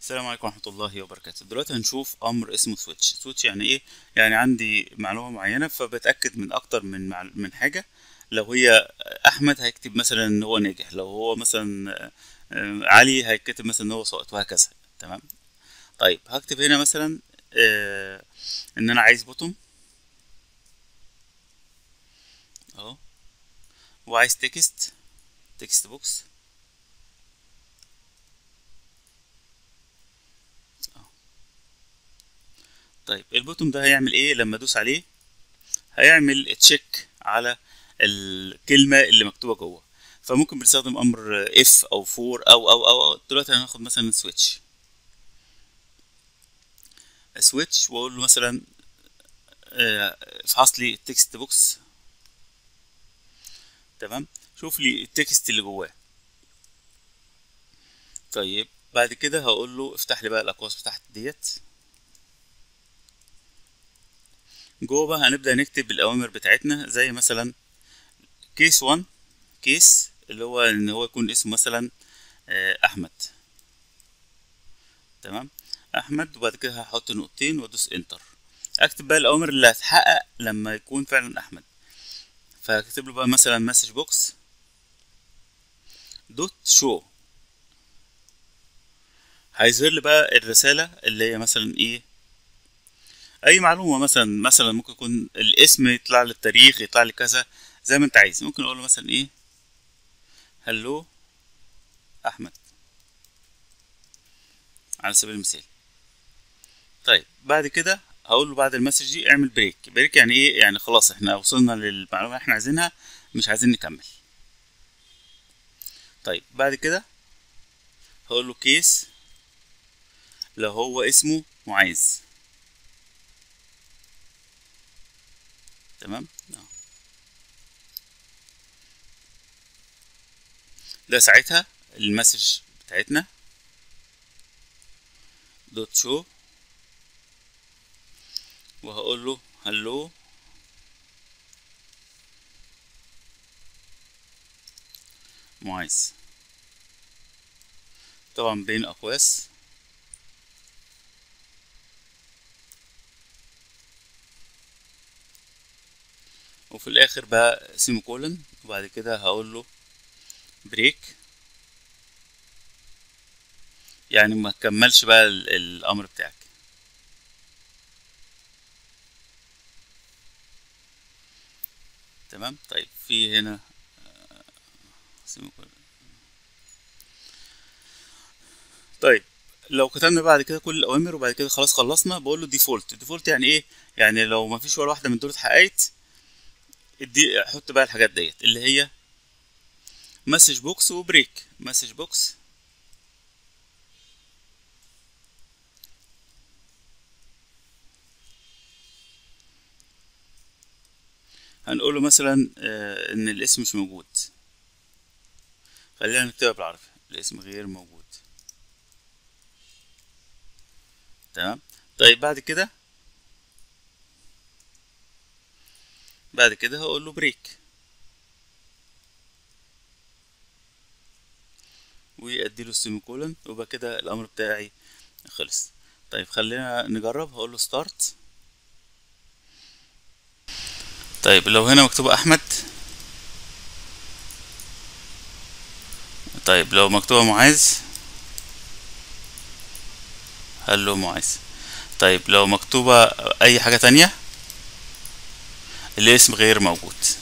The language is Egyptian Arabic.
السلام عليكم ورحمة الله وبركاته دلوقتي هنشوف أمر اسمه سويتش سويتش يعني إيه يعني عندي معلومة معينة فبتأكد من أكتر من مع... من حاجة لو هي أحمد هيكتب مثلا إن هو ناجح لو هو مثلا آه، علي هيكتب مثلا إن هو ساقط وهكذا تمام طيب هكتب هنا مثلا آه، إن أنا عايز بوتوم أهو وعايز تكست تكست بوكس طيب البوتوم ده هيعمل ايه لما ادوس عليه هيعمل تشيك على الكلمة اللي مكتوبة جوه فممكن بنستخدم امر اف او فور او او او دلوقتي هناخد مثلا سويتش سويتش واقول له مثلا آه، افحص لي التكست بوكس تمام شوف لي التكست اللي جواه طيب بعد كده هقول له افتح لي بقى الاقواس بتاعت ديت جوه بقى هنبدأ نكتب الأوامر بتاعتنا زي مثلا كيس 1 كيس اللي هو إن هو يكون اسمه مثلا آه، أحمد تمام أحمد وبعد كده هحط نقطتين وأدوس انتر أكتب بقى الأوامر اللي هتحقق لما يكون فعلا أحمد فهكتب له بقى مثلا مسج بوكس دوت شو هيظهر لي بقى الرسالة اللي هي مثلا ايه اي معلومه مثلا مثلا ممكن يكون الاسم يطلع لي التاريخ يطلع لي كذا زي ما انت عايز ممكن اقول له مثلا ايه هلو احمد على سبيل المثال طيب بعد كده هقول له بعد المسج دي اعمل بريك بريك يعني ايه يعني خلاص احنا وصلنا للمعلومه اللي احنا عايزينها مش عايزين نكمل طيب بعد كده هقول له كيس لو هو اسمه معاذ تمام آه. ده ساعتها المسج بتاعتنا دوت شو وهقول له هلو معاذ طبعا بين اقواس وفي الاخر بقى سيمي كولن وبعد كده هقول له بريك يعني ما تكملش بقى ال- الامر بتاعك تمام طيب في هنا سيمي كولن طيب لو كتبنا بعد كده كل الاوامر وبعد كده خلاص خلصنا بقول له ديفولت ديفولت يعني ايه يعني لو ما فيش ولا واحده من دول اتحققت ادي احط بقى الحاجات ديت اللي هي مسج بوكس وبريك مسج بوكس هنقوله مثلا آه، ان الاسم مش موجود خلينا نكتبها بالعربي الاسم غير موجود تمام طيب بعد كده بعد كده هقول له بريك وادي له السيمي كولن ويبقى كده الامر بتاعي خلص طيب خلينا نجرب هقول له ستارت طيب لو هنا مكتوبة احمد طيب لو مكتوبة معاذ هلو معاذ طيب لو مكتوبة اي حاجة تانية الاسم غير موجود